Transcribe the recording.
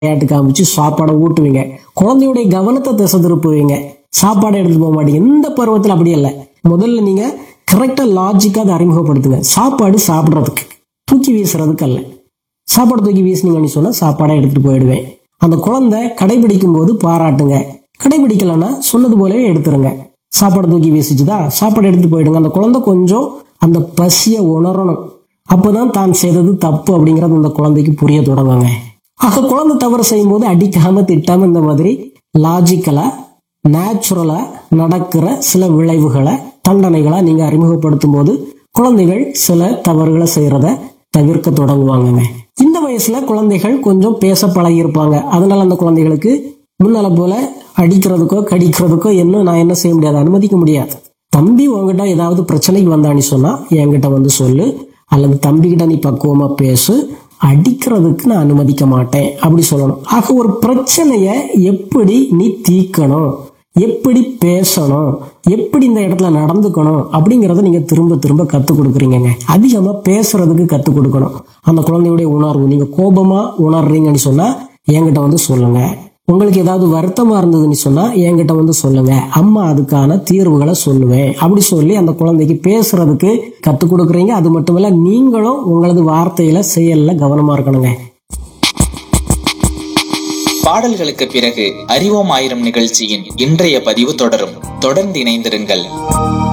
விளையாட்டு காமிச்சு சாப்பாடை ஊட்டுவீங்க குழந்தையுடைய கவனத்தை திசை திருப்புவீங்க சாப்பாடை எடுத்துட்டு போக மாட்டீங்க இந்த பருவத்தில் அப்படி இல்லை முதல்ல நீங்க கரெக்டா லாஜிக்கா அதை அறிமுகப்படுத்துங்க சாப்பாடு சாப்பிட்றதுக்கு தூக்கி வீசுறதுக்கு அல்ல சாப்பாடு தூக்கி வீசுனீங்கன்னு சொன்னா சாப்பாடை எடுத்துட்டு போயிடுவேன் அந்த குழந்தை கடைபிடிக்கும் போது பாராட்டுங்க கடைபிடிக்கலன்னா சொன்னது போலவே எடுத்துருங்க சாப்பாடு தூக்கி வீசிச்சுதா சாப்பாடு எடுத்துட்டு போயிடுங்க அந்த குழந்தை கொஞ்சம் அந்த பசியை உணரணும் அப்பதான் தான் செய்தது தப்பு அப்படிங்கறது அந்த குழந்தைக்கு புரிய தொடங்குங்க ஆக குழந்தை தவறு செய்யும் போது அடிக்காம திட்டாம இந்த மாதிரி லாஜிக்கலா நேச்சுரலா நடக்கிற சில விளைவுகளை தண்டனைகளை நீங்க அறிமுகப்படுத்தும் போது குழந்தைகள் சில தவறுகளை செய்யறத தவிர்க்க தொடங்குவாங்கங்க இந்த வயசுல குழந்தைகள் கொஞ்சம் பேச பழகி இருப்பாங்க அதனால அந்த குழந்தைகளுக்கு முன்னால போல அடிக்கிறதுக்கோ கடிக்கிறதுக்கோ என்ன நான் என்ன செய்ய முடியாது அனுமதிக்க முடியாது தம்பி உங்ககிட்ட ஏதாவது பிரச்சனைக்கு வந்தான்னு சொன்னா என்கிட்ட வந்து சொல்லு அல்லது தம்பிக்கிட்ட நீ பக்குவமா பேசு அடிக்கிறதுக்கு நான் அனுமதிக்க மாட்டேன் அப்படி சொல்லணும் ஆக ஒரு பிரச்சனைய எப்படி நீ தீக்கணும் எப்படி பேசணும் எப்படி இந்த இடத்துல நடந்துக்கணும் அப்படிங்கறத நீங்க திரும்ப திரும்ப கத்துக் கொடுக்குறீங்கங்க அதிகமா பேசுறதுக்கு கத்துக் கொடுக்கணும் அந்த குழந்தையுடைய உணர்வு நீங்க கோபமா உணர்றீங்கன்னு சொன்னா என்கிட்ட வந்து சொல்லுங்க உங்களுக்கு ஏதாவது வருத்தமா இருந்ததுன்னு சொன்னா என்கிட்ட வந்து சொல்லுங்க அம்மா அதுக்கான தீர்வுகளை சொல்லுவேன் அப்படி சொல்லி அந்த குழந்தைக்கு பேசுறதுக்கு கத்துக் கொடுக்குறீங்க அது மட்டும் இல்ல நீங்களும் உங்களது வார்த்தையில செயல்ல கவனமா இருக்கணுங்க பாடல்களுக்கு பிறகு அறிவோம் ஆயிரம் நிகழ்ச்சியின் இன்றைய பதிவு தொடரும் தொடர்ந்து இணைந்திருங்கள்